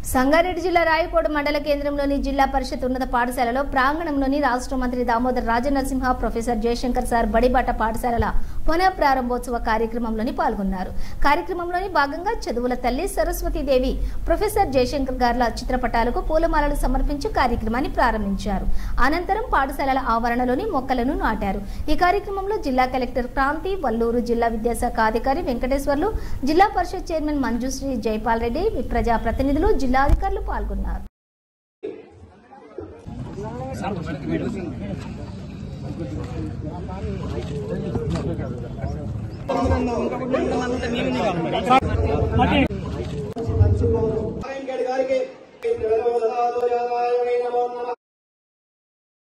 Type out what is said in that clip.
సంగారెడ్డి జిల్లా రాయకోట మండల కేంద్రంలోని జిల్లా పరిషత్ ఉన్నత పాఠశాలలో ప్రాంగణంలోని రాష్ట్ర మంత్రి దామోదర్ రాజనరసింహ ప్రొఫెసర్ జయశంకర్ సార్ బడిబాట పాఠశాలల పునః ప్రారంభోత్సవ కార్యక్రమంలోని పాల్గొన్నారు కార్యక్రమంలోని భాగంగా చదువుల తల్లి సరస్వతీదేవి ప్రొఫెసర్ జయశంకర్ గార్ల చిత్రపటాలకు పూలమాలలు సమర్పించి కార్యక్రమాన్ని ప్రారంభించారు అనంతరం పాఠశాలల ఆవరణలోని మొక్కలను నాటారు ఈ కార్యక్రమంలో జిల్లా కలెక్టర్ క్రాంతి వల్లూరు జిల్లా విద్యాశాఖ అధికారి వెంకటేశ్వర్లు జిల్లా పరిషత్ చైర్మన్ మంజుశ్రీ జైపాల్ రెడ్డి ప్రజా ప్రతినిధులు జిల్లా అధికారులు పాల్గొన్నారు నారాయణ గారికి